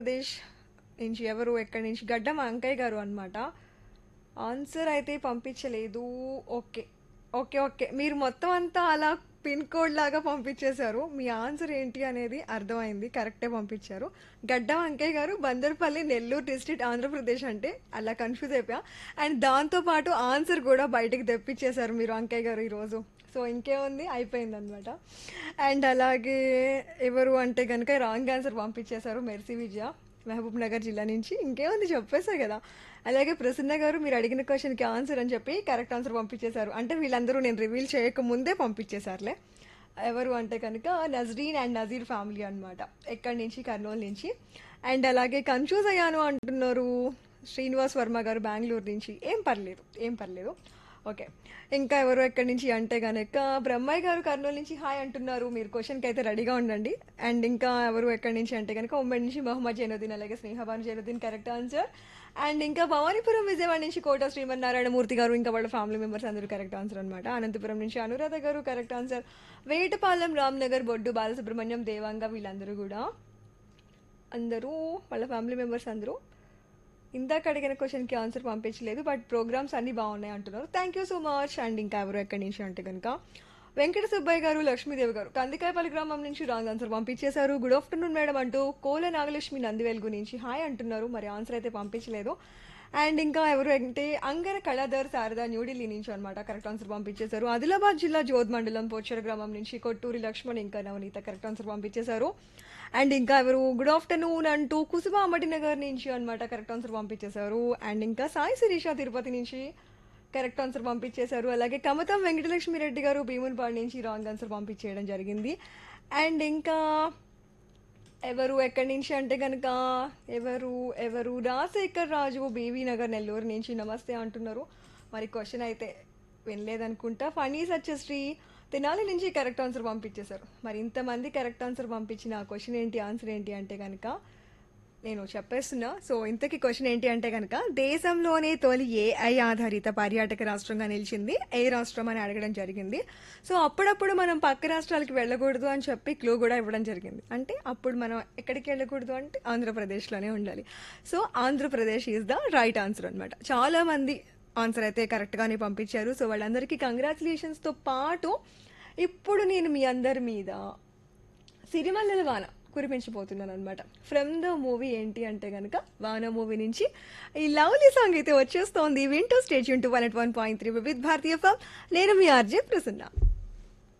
ఆంధ్రప్రదేశ్ నుంచి ఎవరు ఎక్కడి నుంచి గడ్డం అంకయ్య గారు అనమాట ఆన్సర్ అయితే పంపించలేదు ఓకే ఓకే ఓకే మీరు మొత్తం అంతా అలా పిన్ కోడ్ లాగా పంపించేశారు మీ ఆన్సర్ ఏంటి అనేది అర్థమైంది కరెక్టే పంపించారు గడ్డం అంకయ్య గారు బందర్పల్లి నెల్లూరు డిస్ట్రిక్ట్ ఆంధ్రప్రదేశ్ అంటే అలా కన్ఫ్యూజ్ అయిపోయా అండ్ దాంతోపాటు ఆన్సర్ కూడా బయటకు తెప్పించేశారు మీరు అంకయ్య గారు ఈరోజు సో ఇంకేముంది అయిపోయింది అనమాట అండ్ అలాగే ఎవరు అంటే కనుక రాంగ్ ఆన్సర్ పంపించేశారు మెర్సీ విజయ మహబూబ్ నగర్ జిల్లా నుంచి ఇంకేముంది చెప్పేసా కదా అలాగే ప్రసన్న గారు మీరు అడిగిన క్వశ్చన్కి ఆన్సర్ అని చెప్పి కరెక్ట్ ఆన్సర్ పంపించేశారు అంటే వీళ్ళందరూ నేను రివీల్ చేయక ముందే పంపించేశారులే ఎవరు అంటే కనుక నజరీన్ అండ్ నజీర్ ఫ్యామిలీ అనమాట ఎక్కడి నుంచి కర్నూలు నుంచి అండ్ అలాగే కన్ఫ్యూజ్ అయ్యాను అంటున్నారు శ్రీనివాస్ వర్మ గారు బెంగళూరు నుంచి ఏం పర్లేదు ఏం పర్లేదు ఓకే ఇంకా ఎవరు ఎక్కడి నుంచి అంటే కనుక బ్రహ్మయ్య గారు కర్నూలు నుంచి హాయ్ అంటున్నారు మీరు క్వశ్చన్కి అయితే రెడీగా ఉండండి అండ్ ఇంకా ఎవరు ఎక్కడి నుంచి అంటే కనుక ఉమ్మడి నుంచి మహమ్మద్ జైనుద్దీన్ అలాగే Snehabanu Zainuddin correct answer and ఇంకా భవానీపురం విజయవాడ నుంచి కోట శ్రీమన్నారాయణమూర్తి గారు ఇంకా వాళ్ళ ఫ్యామిలీ మెంబర్స్ అందరూ కరెక్ట్ ఆన్సర్ అనమాట అనంతపురం నుంచి అనురాధ గారు కరెక్ట్ ఆన్సర్ వేటపాలెం రామ్నగర్ బొడ్డు బాలసుబ్రహ్మణ్యం దేవాంగ వీళ్ళందరూ కూడా అందరూ వాళ్ళ ఫ్యామిలీ మెంబర్స్ అందరూ ఇందాక అడిగిన క్వశ్చన్కి ఆన్సర్ పంపించలేదు బట్ ప్రోగ్రామ్స్ అన్నీ బాగున్నాయి అంటున్నారు thank you so much and ఇంకా ఎవరు ఎక్కడి నుంచి అంటే కనుక వెంకట సుబ్బయ్య గారు లక్ష్మీదేవి గారు కందికాయపల్లి గ్రామం నుంచి రాంగ్ ఆన్సర్ పంపించేశారు గుడ్ ఆఫ్టర్నూన్ మేడం అంటూ కోల నాగలక్ష్మి నందివెలుగు నుంచి హాయ్ అంటున్నారు మరి ఆన్సర్ అయితే పంపించలేదు అండ్ ఇంకా ఎవరు అంటే అంగర కళాధర్ శారద న్యూఢిల్లీ నుంచి అనమాట కరెక్ట్ ఆన్సర్ పంపించేశారు ఆదిలాబాద్ జిల్లా జోద్ మండలం పోచర గ్రామం నుంచి కొట్టూరి లక్ష్మణ్ ఇంకా నవనీత కరెక్ట్ ఆన్సర్ పంపించేశారు అండ్ ఇంకా ఎవరు గుడ్ ఆఫ్టర్నూన్ అంటూ కుసుమ అమ్మటినగర్ నుంచి అనమాట కరెక్ట్ ఆన్సర్ పంపించేశారు అండ్ ఇంకా సాయి శిరీష తిరుపతి నుంచి కరెక్ట్ ఆన్సర్ పంపించేశారు అలాగే కమతం వెంకటలక్ష్మి రెడ్డి గారు భీమునిపాడు నుంచి రాంగ్ ఆన్సర్ పంపించేయడం జరిగింది అండ్ ఇంకా ఎవరు ఎక్కడి నుంచి అంటే కనుక ఎవరు ఎవరు రాజశేఖర్ రాజు బీవీ నగర్ నెల్లూరు నుంచి నమస్తే అంటున్నారు మరి క్వశ్చన్ అయితే వినలేదనుకుంటా ఫనీ సత్యశ్రీ తెనాలి నుంచి కరెక్ట్ ఆన్సర్ పంపించేశారు మరి ఇంతమంది కరెక్ట్ ఆన్సర్ పంపించిన క్వశ్చన్ ఏంటి ఆన్సర్ ఏంటి అంటే కనుక నేను చెప్పేస్తున్నా సో ఇంతకీ క్వశ్చన్ ఏంటి అంటే కనుక దేశంలోనే తొలి ఏఐ ఆధారిత పర్యాటక రాష్ట్రంగా నిలిచింది ఏ రాష్ట్రం అని అడగడం జరిగింది సో అప్పుడప్పుడు మనం పక్క రాష్ట్రాలకి వెళ్ళకూడదు అని చెప్పి క్లూ కూడా ఇవ్వడం జరిగింది అంటే అప్పుడు మనం ఎక్కడికి వెళ్ళకూడదు అంటే ఆంధ్రప్రదేశ్లోనే ఉండాలి so Andhra Pradesh is the right answer అనమాట చాలా మంది ఆన్సర్ అయితే కరెక్ట్గానే పంపించారు సో వాళ్ళందరికీ కంగ్రాచులేషన్స్తో పాటు ఇప్పుడు నేను మీ అందరి మీద సిరిమల్లెల వాన కురిపించబోతున్నాను అనమాట ఫ్రమ్ ద మూవీ ఏంటి అంటే కనుక వాన మూవీ నుంచి ఈ లవ్లీ సాంగ్ అయితే వచ్చేస్తోంది వింటూ stage to one at one point three with Bharatiya farm నేను మీ ఆర్జే ప్రసన్న